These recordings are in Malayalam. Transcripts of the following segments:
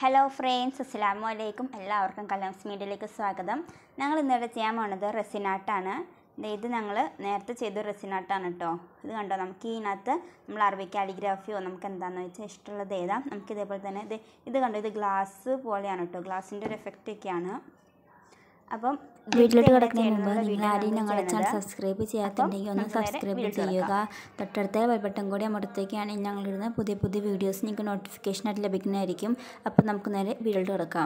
ഹലോ ഫ്രണ്ട്സ് അസ്സാമു അലൈക്കും എല്ലാവർക്കും കലാംസ് മീഡിയയിലേക്ക് സ്വാഗതം ഞങ്ങൾ ഇന്നിവിടെ ചെയ്യാൻ പോണത് റെസിനാട്ടാണ് ദേ ഇത് ഞങ്ങൾ നേരത്തെ ചെയ്ത റെസിനാട്ടാണ് കേട്ടോ ഇത് കണ്ടോ നമുക്ക് ഇതിനകത്ത് നമ്മൾ അറബി കാലിഗ്രാഫിയോ നമുക്ക് എന്താണെന്ന് വെച്ചാൽ ഇഷ്ടമുള്ളത് എഴുതാം നമുക്ക് ഇതേപോലെ തന്നെ ഇത് ഇത് കണ്ടോ ഇത് ഗ്ലാസ് പോലെയാണ് കേട്ടോ ഗ്ലാസിൻ്റെ ഒരു എഫക്റ്റ് ഒക്കെയാണ് അപ്പം വീട്ടിലോട്ട് ഇത് കിടക്കുന്നതിന് എങ്ങനെ മുമ്പ് ചെയ്യുന്നത് നിങ്ങൾ ആരെയും വീഡിയോ ഞങ്ങളുടെ ചാനൽ ചെയ്യുന്നത്. സബ്സ്ക്രൈബ് ചെയ്യാത്തുണ്ടെങ്കിൽ ഒന്ന് നമുക്ക് നേരെ സബ്സ്ക്രൈബ് വീഡിയോ ചെയ്യുക തൊട്ടടുത്ത ബെൽബട്ടൺ കൂടി അമർത്തേക്കാണ് ഞങ്ങളിടുന്ന പുതിയ പുതിയ വീഡിയോസ് നിങ്ങൾക്ക് നോട്ടിഫിക്കേഷനായിട്ട് ലഭിക്കുന്നതായിരിക്കും അപ്പോൾ നമുക്ക് നേരെ വീഡിയോട്ട് കിടക്കാം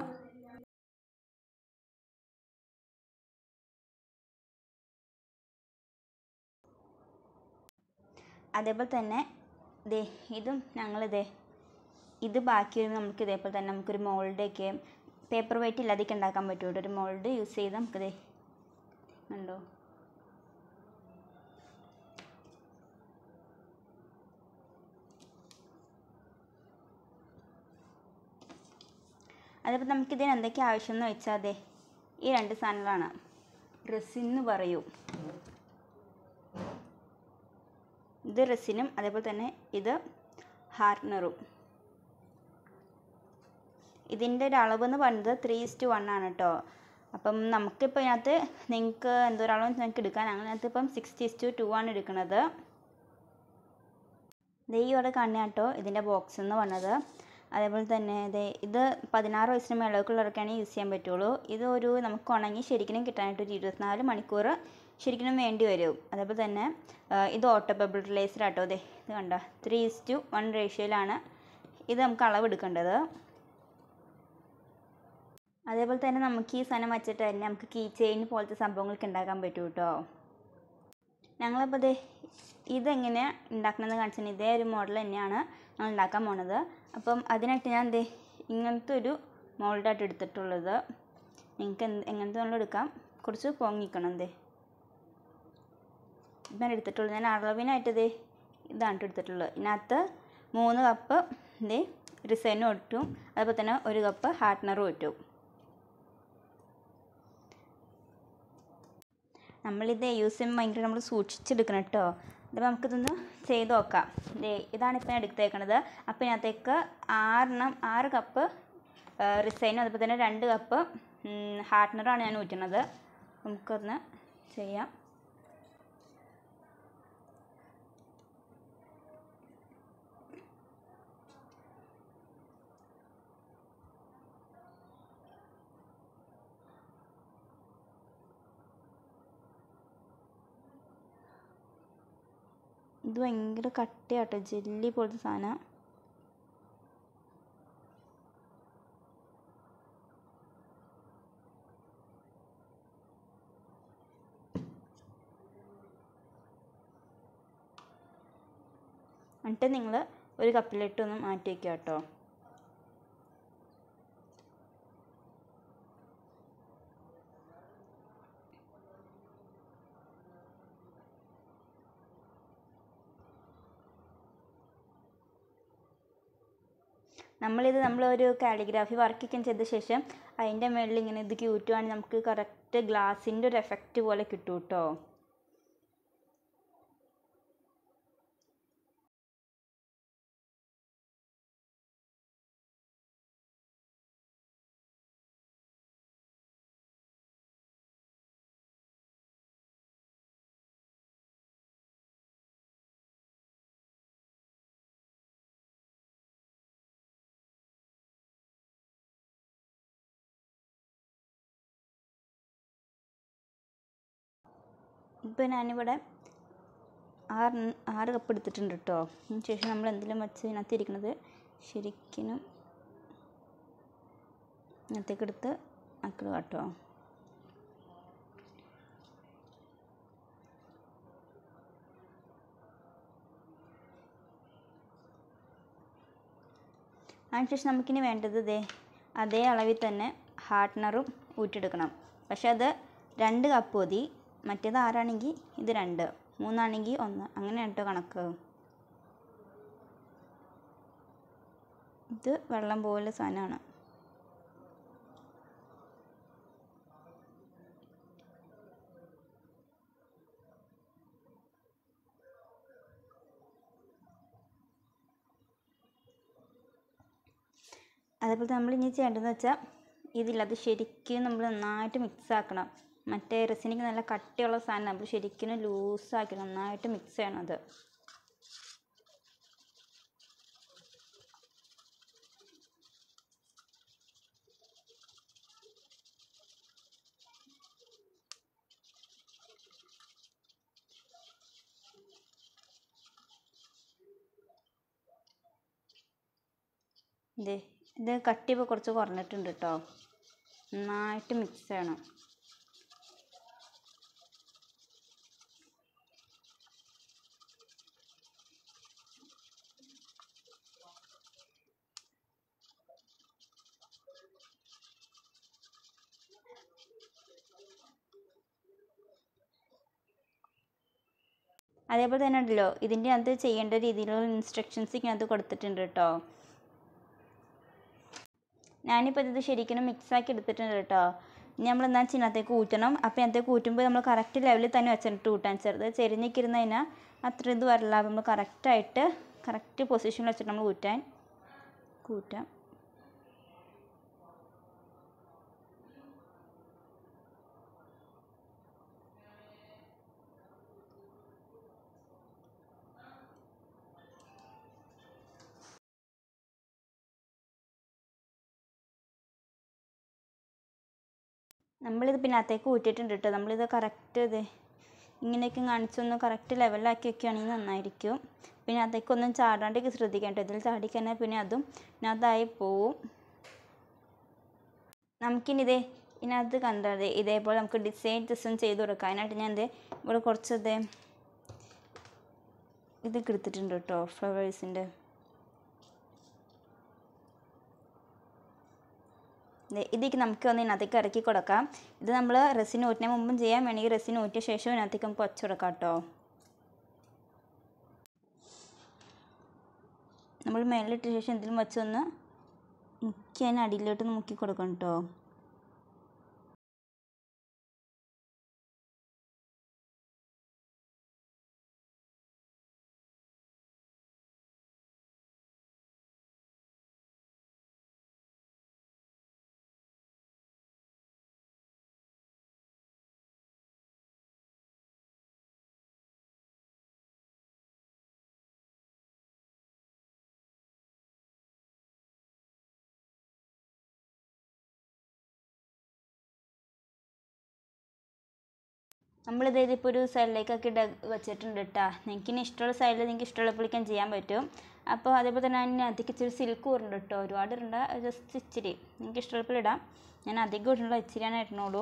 അതേപോലെ തന്നെ ദേ ഇതും ഞങ്ങളിതേ ഇത് ബാക്കി വരുമ്പോൾ നമുക്ക് ഇതേപോലെ തന്നെ നമുക്കൊരു മോൾഡൊക്കെ പേപ്പർ വെയിറ്റ് ഇല്ലാതെയൊക്കെ ഉണ്ടാക്കാൻ പറ്റും ഒരു മോൾഡ് യൂസ് ചെയ്ത് നമുക്കിതേ ഉണ്ടോ അതേപോലെ നമുക്കിതിന് എന്തൊക്കെ ആവശ്യം എന്ന് വെച്ചാൽ അതെ ഈ രണ്ട് സാധനങ്ങളാണ് റെസിൻ എന്ന് പറയും ഇത് റെസിനും അതേപോലെ തന്നെ ഇത് ഹാർട്ട്നറും ഇതിൻ്റെ ഒരു അളവ് എന്ന് പറയുന്നത് ത്രീ ഇസ്റ്റ് വൺ ആണ് കേട്ടോ അപ്പം നമുക്കിപ്പോൾ ഇതിനകത്ത് നിങ്ങൾക്ക് എന്തോരളവ് നിങ്ങൾക്ക് എടുക്കാൻ അങ്ങനകത്ത് ഇപ്പം സിക്സ്റ്റി ഇസ്റ്റു ടു ആണ് എടുക്കുന്നത് ദേ ഈ ഇവിടെ കാണുക കേട്ടോ ഇതിൻ്റെ ബോക്സ് എന്ന് പറഞ്ഞത് അതേപോലെ തന്നെ ദേ ഇത് പതിനാറ് വയസ്സിന് മേളക്കുള്ളവർക്കാണ് യൂസ് ചെയ്യാൻ പറ്റുള്ളൂ ഇത് ഒരു നമുക്ക് ഉണങ്ങി ശരിക്കും കിട്ടാനായിട്ട് ഒരു ഇരുപത്തിനാല് മണിക്കൂർ ശരിക്കും വേണ്ടി വരും അതേപോലെ തന്നെ ആ, ഇത് ഓട്ടോ ബബിൾ റിലേസർ ആട്ടോ അതെ ഇത് കണ്ടോ ത്രീ ഇസ് ടു വൺ റേഷ്യോയിലാണ് ഇത് നമുക്ക് അളവ് എടുക്കേണ്ടത് അതേപോലെ തന്നെ നമുക്ക് ഈ സാധനം വെച്ചിട്ട് തന്നെ നമുക്ക് കീ ചെയിൻ പോലത്തെ സംഭവങ്ങളൊക്കെ ഉണ്ടാക്കാൻ പറ്റും കേട്ടോ ഞങ്ങളപ്പോൾ ദേ ഇതെങ്ങനെ ഉണ്ടാക്കണമെന്ന് കാണിച്ചാൽ ഇതേ ഒരു മോഡൽ തന്നെയാണ് ഞങ്ങൾ ഉണ്ടാക്കാൻ പോണത് അപ്പം അതിനായിട്ട് ഞാൻ ദേ ഇങ്ങനത്തെ ഒരു മോൾഡായിട്ട് എടുത്തിട്ടുള്ളത് നിങ്ങൾക്ക് എന്ത് എങ്ങനത്തെ നമ്മൾ എടുക്കാം കുറച്ച് പൊങ്ങിക്കണം ദേ ഇതാണ് എടുത്തിട്ടുള്ളത് ഞാൻ അളവിനായിട്ട് ദേ ഇതാണ് എടുത്തിട്ടുള്ളത് ഇതിനകത്ത് മൂന്ന് കപ്പ് ദേ റിസൈനും ഇട്ടും അതുപോലെ തന്നെ ഒരു കപ്പ് ഹാർട്ട്നറും ഇട്ടു നമ്മളിത് യൂസ് ചെയ്യുമ്പോൾ ഭയങ്കര നമ്മൾ സൂക്ഷിച്ചെടുക്കണം കേട്ടോ ഇതിപ്പോൾ നമുക്കിതൊന്ന് ചെയ്ത് നോക്കാം ദേ ഇതാണ് ഇപ്പം ഞാൻ എടുത്തേക്കണത് അപ്പോൾ ഇതിനകത്തേക്ക് ആറെണ്ണം ആറ് കപ്പ് റിസൈനും അതുപോലെ തന്നെ രണ്ട് കപ്പ് ഹാർട്ട്നറാണ് ഞാൻ ഊറ്റുന്നത് നമുക്കൊന്ന് ചെയ്യാം ഇത് ഭയങ്കര കട്ടിയാട്ടോ ജെല്ലി പോലത്തെ സാധനം എന്നിട്ട് നിങ്ങൾ ഒരു കപ്പിലിട്ട് ഒന്ന് മാറ്റി വയ്ക്കുക കേട്ടോ നമ്മളിത് നമ്മളൊരു കാലിഗ്രാഫി വർക്കൊക്കെ ചെയ്ത ശേഷം അതിൻ്റെ മുകളിൽ ഇങ്ങനെ ഇത് ക്യൂറ്റുവാണെങ്കിൽ നമുക്ക് കറക്റ്റ് ഗ്ലാസിൻ്റെ ഒരു എഫക്റ്റ് പോലെ കിട്ടും കേട്ടോ ഇപ്പോൾ ഞാനിവിടെ ആറ് ആറ് കപ്പ് എടുത്തിട്ടുണ്ട് കേട്ടോ അതിന് ശേഷം നമ്മൾ എന്തെങ്കിലും വെച്ച് ഇതിനകത്ത് ഇരിക്കുന്നത് ശരിക്കും ഇതിനകത്തേക്ക് എടുത്ത് ആക്കുക കേട്ടോ അതിനുശേഷം നമുക്കിനി വേണ്ടത് ദേ അതേ അളവിൽ തന്നെ ഹാർട്ട്നറും ഊറ്റിയെടുക്കണം പക്ഷെ അത് രണ്ട് കപ്പ് മതി മറ്റേത് ആറാണെങ്കിൽ ഇത് രണ്ട് മൂന്നാണെങ്കിൽ ഒന്ന് അങ്ങനെ കേട്ടോ കണക്ക് ഇത് വെള്ളം പോലെ സാധനമാണ് അതേപോലെ അതേപോലെ നമ്മൾ ഇനി ചെയ്യേണ്ടതെന്ന് വെച്ചാൽ ഇതില്ല അത് ശരിക്കും നമ്മൾ നന്നായിട്ട് മിക്സ് ആക്കണം മറ്റേ റെസിനിക്ക് നല്ല കട്ടിയുള്ള സാധനം നമ്മൾ ശരിക്കും ലൂസാക്കി നന്നായിട്ട് മിക്സ് ചെയ്യണം അത് ഇത് ഇത് കട്ടി ഇപ്പോൾ കുറച്ച് കുറഞ്ഞിട്ടുണ്ട് കേട്ടോ നന്നായിട്ട് മിക്സ് ചെയ്യണം അതേപോലെ തന്നെ ഉണ്ടല്ലോ ഇതിൻ്റെ അകത്ത് ചെയ്യേണ്ട രീതിയിലുള്ള ഇൻസ്ട്രക്ഷൻസ് ഇതിനകത്ത് കൊടുത്തിട്ടുണ്ട് കേട്ടോ ഞാനിപ്പോൾ ഇത് ശരിക്കും മിക്സാക്കി എടുത്തിട്ടുണ്ട് കേട്ടോ ഇനി നമ്മൾ എന്താ വെച്ചാൽ ഇതിനകത്തേക്ക് ഊറ്റണം അപ്പോൾ ഇതിനകത്തേക്ക് ഊറ്റുമ്പോൾ നമ്മൾ കറക്റ്റ് ലെവലിൽ തന്നെ വെച്ചിട്ട് ഊട്ടാൻ ചെറുത് ചെരിഞ്ഞിക്കിരുന്ന് കഴിഞ്ഞാൽ അത്ര ഇത് വരില്ല അപ്പോൾ നമ്മൾ കറക്റ്റായിട്ട് കറക്റ്റ് പൊസിഷനിൽ വെച്ചിട്ട് നമ്മൾ ഊറ്റാൻ കൂറ്റാം നമ്മളിത് പിന്നെ അകത്തേക്ക് ഊറ്റിയിട്ടുണ്ട് കേട്ടോ നമ്മളിത് കറക്റ്റ് ഇത് ഇങ്ങനെയൊക്കെ കാണിച്ചൊന്ന് കറക്റ്റ് ലെവലാക്കി വെക്കുകയാണെങ്കിൽ നന്നായിരിക്കും പിന്നെ അകത്തേക്കൊന്നും ചാടാണ്ടൊക്കെ ശ്രദ്ധിക്കാം കേട്ടോ ഇതിൽ ചാടിക്കഴിഞ്ഞാൽ പിന്നെ അതും ഇതിനകത്തായി പോവും നമുക്കിനി ഇതേ ഇതിനകത്ത് കണ്ടത് ഇതേപോലെ നമുക്ക് ഡിസൈൻ ജസ്റ്റ് ഒന്ന് ചെയ്ത് കൊടുക്കാം അതിനായിട്ട് ഞാൻ ദേ ഇവിടെ കുറച്ച് ഇതേ ഇതൊക്കെ എടുത്തിട്ടുണ്ട് കേട്ടോ ഫ്ലവേഴ്സിൻ്റെ ഇതിലേക്ക് നമുക്ക് ഒന്ന് ഇതിനകത്തേക്ക് ഇറക്കി കൊടുക്കാം ഇത് നമ്മൾ റെസിൻ ഊറ്റിന് മുമ്പും ചെയ്യാം വേണമെങ്കിൽ റെസിൻ ഊറ്റിയ ശേഷം ഇതിനകത്തേക്ക് നമുക്ക് വച്ച് കൊടുക്കാം കേട്ടോ നമ്മൾ മേലിട്ട ശേഷം എന്തെങ്കിലും വെച്ചൊന്ന് മുക്കി അതിന് അടിയിലോട്ട് മുക്കി കൊടുക്കണം കേട്ടോ നമ്മളിത് ഇതിപ്പോൾ ഒരു സൈഡിലേക്കൊക്കെ ഇട വെച്ചിട്ടുണ്ട് കേട്ടോ നിങ്ങൾക്ക് ഇനി ഇഷ്ടമുള്ള സൈഡിൽ നിങ്ങൾക്ക് ഇഷ്ടമുള്ള പുളിക്കാൻ ചെയ്യാൻ പറ്റും അപ്പോൾ അതേപോലെ തന്നെ ഞാൻ അതിലേക്ക് ഇച്ചിരി സിൽക്ക് ഇടുന്നുണ്ട് കേട്ടോ ഒരുപാട് ഇടണ്ട ജസ്റ്റ് ഇച്ചിരി നിങ്ങൾക്ക് ഇഷ്ടമുള്ളപ്പോൾ ഇടാം ഞാൻ അധികം ഇടുന്നുള്ള ഇച്ചിരിയാണ് ഇടുന്നുള്ളൂ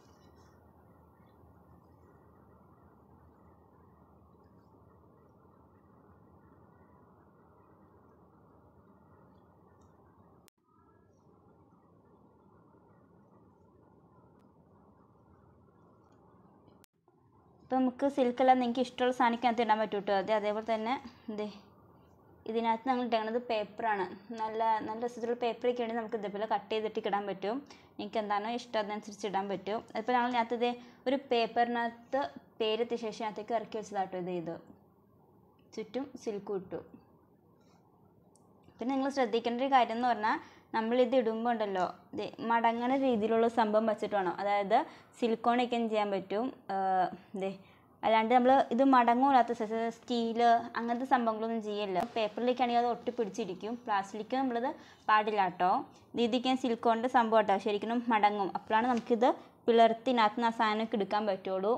ഇപ്പോൾ നമുക്ക് സിൽക്കെല്ലാം നിങ്ങൾക്ക് ഇഷ്ടമുള്ള സാധനത്തിനകത്ത് ഇടാൻ പറ്റും കേട്ടോ അതെ അതേപോലെ തന്നെ ഇതേ ഇതിനകത്ത് നമ്മൾ ഇടുന്നത് പേപ്പറാണ് നല്ല നല്ല രസത്തിലുള്ള പേപ്പറൊക്കെ ആണെങ്കിൽ നമുക്ക് ഇതേപോലെ കട്ട് ചെയ്തിട്ട് ഇടാൻ പറ്റും നിങ്ങൾക്ക് എന്താണോ ഇഷ്ടം അതനുസരിച്ച് ഇടാൻ പറ്റും അതിപ്പോൾ ഞങ്ങൾ ഇതിനകത്ത് ഇതേ ഒരു പേപ്പറിനകത്ത് പേരെത്തിയ ശേഷം അതിനകത്തേക്ക് ഇറക്കി വെച്ചതാട്ടോ ഇത് ഇത് ചുറ്റും സിൽക്ക് ഇട്ടു പിന്നെ നിങ്ങൾ ശ്രദ്ധിക്കേണ്ട ഒരു കാര്യം എന്ന് പറഞ്ഞാൽ നമ്മളിത് ഇടുമ്പോൾ ഉണ്ടല്ലോ ഇത് മടങ്ങണ രീതിയിലുള്ള സംഭവം വെച്ചിട്ട് വേണം അതായത് സിലിക്കോണൊക്കെ ചെയ്യാൻ പറ്റും ഇതേ അല്ലാണ്ട് നമ്മൾ ഇത് മടങ്ങൂലാത്ത സൈസ് സ്റ്റീല് അങ്ങനത്തെ സംഭവങ്ങളൊന്നും ചെയ്യല്ല പേപ്പറിലേക്കാണെങ്കിൽ അത് ഒട്ടി പിടിച്ചിരിക്കും പ്ലാസ്റ്റിക് നമ്മളത് പാടില്ല കേട്ടോ ഇതിക്കാൻ സിലിക്കോണിൻ്റെ സംഭവം കേട്ടോ ശരിക്കും മടങ്ങും അപ്പോഴാണ് നമുക്കിത് പിളർത്തിനകത്ത് നിന്ന് ആ സാധനമൊക്കെ എടുക്കാൻ പറ്റുള്ളൂ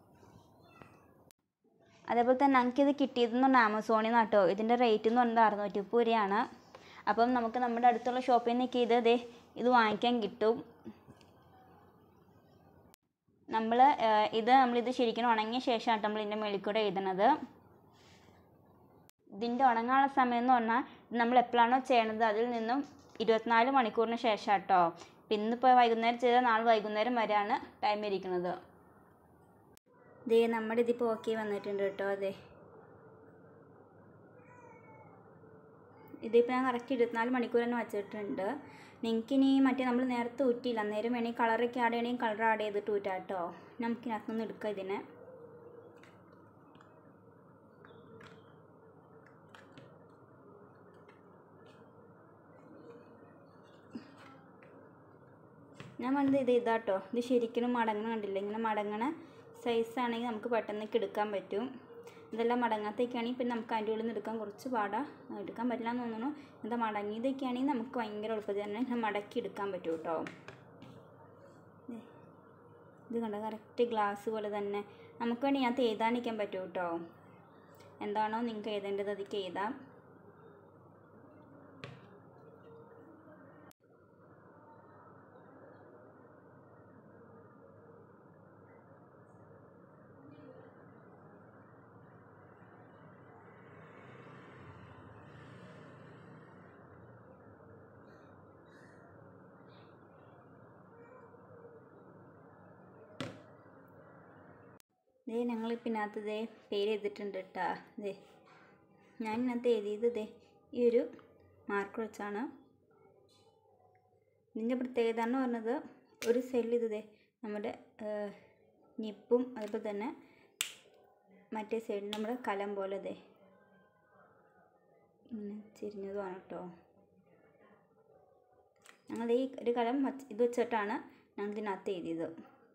അതേപോലെ തന്നെ ഞങ്ങൾക്കിത് കിട്ടിയതെന്ന് പറഞ്ഞാൽ ആമസോണിൽ നിന്ന് കേട്ടോ ഇതിൻ്റെ റേറ്റ് എന്ന് പറഞ്ഞത് അറുന്നൂറ്റി മുപ്പത് രൂപയാണ് അപ്പം നമുക്ക് നമ്മുടെ അടുത്തുള്ള ഷോപ്പിൽ നിന്നൊക്കെ ഇത് ദേ ഇത് വാങ്ങിക്കാൻ കിട്ടും നമ്മൾ ഇത് നമ്മളിത് ശരിക്കും ഉണങ്ങിയ ശേഷമാണ് നമ്മൾ ഇതിൻ്റെ മേളിൽ കൂടെ എഴുതണത് ഇതിൻ്റെ ഉണങ്ങാനുള്ള സമയം എന്ന് പറഞ്ഞാൽ ഇത് നമ്മൾ എപ്പോഴാണോ ചെയ്യണത് അതിൽ നിന്നും ഇരുപത്തിനാല് മണിക്കൂറിന് ശേഷം കേട്ടോ ഇന്നിപ്പോൾ വൈകുന്നേരം ചെയ്താൽ നാളെ വൈകുന്നേരം വരെയാണ് ടൈം ഇരിക്കുന്നത് ദേ നമ്മുടെ ഇതിപ്പോൾ ഓക്കെ വന്നിട്ടുണ്ട് കേട്ടോ അതെ ഇതിപ്പോൾ ഞാൻ കറക്റ്റ് ഇരുപത്തിനാല് മണിക്കൂർ തന്നെ വച്ചിട്ടുണ്ട് നിങ്ങൾക്കിനി മറ്റേ നമ്മൾ നേരത്തെ ഊറ്റിയില്ല അന്നേരം വേണമെങ്കിൽ കളറൊക്കെ ആഡ് ചെയ്യണമെങ്കിൽ കളർ ആഡ് ചെയ്തിട്ട് ഊറ്റാം കേട്ടോ നമുക്കിനകത്തുനിന്ന് എടുക്കാം ഇതിനെ ഞാൻ പറഞ്ഞത് ഇത് ഇതാട്ടോ ഇത് ശരിക്കും മടങ്ങണ കണ്ടില്ല ഇങ്ങനെ മടങ്ങണ സൈസാണെങ്കിൽ നമുക്ക് പെട്ടെന്ന് എടുക്കാൻ പറ്റും ഇതെല്ലാം മടങ്ങാത്തൊക്കെയാണെങ്കിൽ പിന്നെ നമുക്ക് അതിൻ്റെ ഉള്ളിൽ നിന്ന് എടുക്കാൻ കുറച്ച് പാടാ എടുക്കാൻ പറ്റില്ല എന്ന് തോന്നുന്നു എന്താ മടങ്ങിയതൊക്കെയാണെങ്കിൽ നമുക്ക് ഭയങ്കര എളുപ്പത്തിൽ തന്നെ ഇങ്ങനെ മടക്കി എടുക്കാൻ പറ്റും കേട്ടോ ദേ, ഇത് കണ്ടോ കറക്റ്റ് ഗ്ലാസ് പോലെ തന്നെ നമുക്ക് വേണ്ടി ഞാൻ എഴുതാനിരിക്കാൻ പറ്റും കേട്ടോ എന്താണോ നിങ്ങൾക്ക് എഴുതേണ്ടത് അതിക്ക് എഴുതാം ദേ ഞങ്ങൾ ഇതിനകത്ത് ദേ പേര് എഴുതിയിട്ടുണ്ട് കേട്ടാ ദേ ഞാൻ ഇതിനകത്ത് എഴുതിയത് ദേ ഈ ഒരു മാർക്ക് വെച്ചാണ് ഇതിൻ്റെ പ്രത്യേകത എന്ന് പറഞ്ഞത് ഒരു സെല്ല് ഇത് ദേ നമ്മുടെ നിപ്പും അതുപോലെ തന്നെ മറ്റേ സൈഡിൽ നമ്മുടെ കലം പോലെ ദേ ഇങ്ങനെ ചെരിഞ്ഞതുമാണ് കേട്ടോ ഞങ്ങൾ ഈ ഒരു കലം വച്ച് ഇത് വെച്ചിട്ടാണ് ഞങ്ങൾ ഇതിനകത്ത് എഴുതിയത്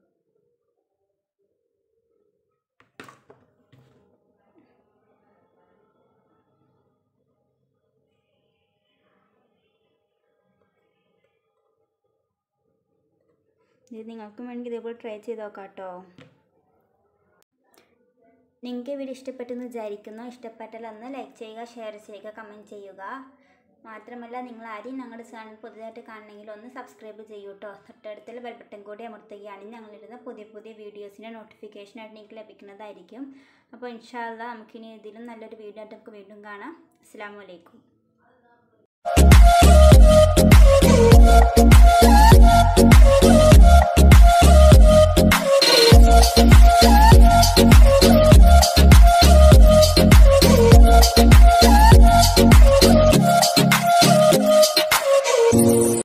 ഇത് നിങ്ങൾക്കും വേണമെങ്കിൽ ഇതേപോലെ ട്രൈ ചെയ്ത് നോക്കാം കേട്ടോ നിങ്ങൾക്ക് വീഡിയോ ഇഷ്ടപ്പെട്ടെന്ന് വിചാരിക്കുന്നു ഇഷ്ടപ്പെട്ടാൽ ഒന്ന് ലൈക്ക് ചെയ്യുക ഷെയർ ചെയ്യുക കമൻറ്റ് ചെയ്യുക മാത്രമല്ല നിങ്ങൾ ആരെയും ഞങ്ങളുടെ ചാനൽ പുതിയതായിട്ട് കാണണമെങ്കിൽ ഒന്ന് സബ്സ്ക്രൈബ് ചെയ്യൂ കേട്ടോ തൊട്ടടുത്തുള്ള ബെൽ ബട്ടൺ കൂടി അമർത്തുകയാണെങ്കിൽ ഞങ്ങളിടുന്ന പുതിയ പുതിയ വീഡിയോസിൻ്റെ നോട്ടിഫിക്കേഷനായിട്ട് നിങ്ങൾക്ക് ലഭിക്കുന്നതായിരിക്കും അപ്പോൾ ഇൻഷാല്ല നമുക്കിനി ഇതിലും നല്ലൊരു വീഡിയോ ആയിട്ട് നമുക്ക് വീണ്ടും കാണാം അസ്സാം വലൈക്കും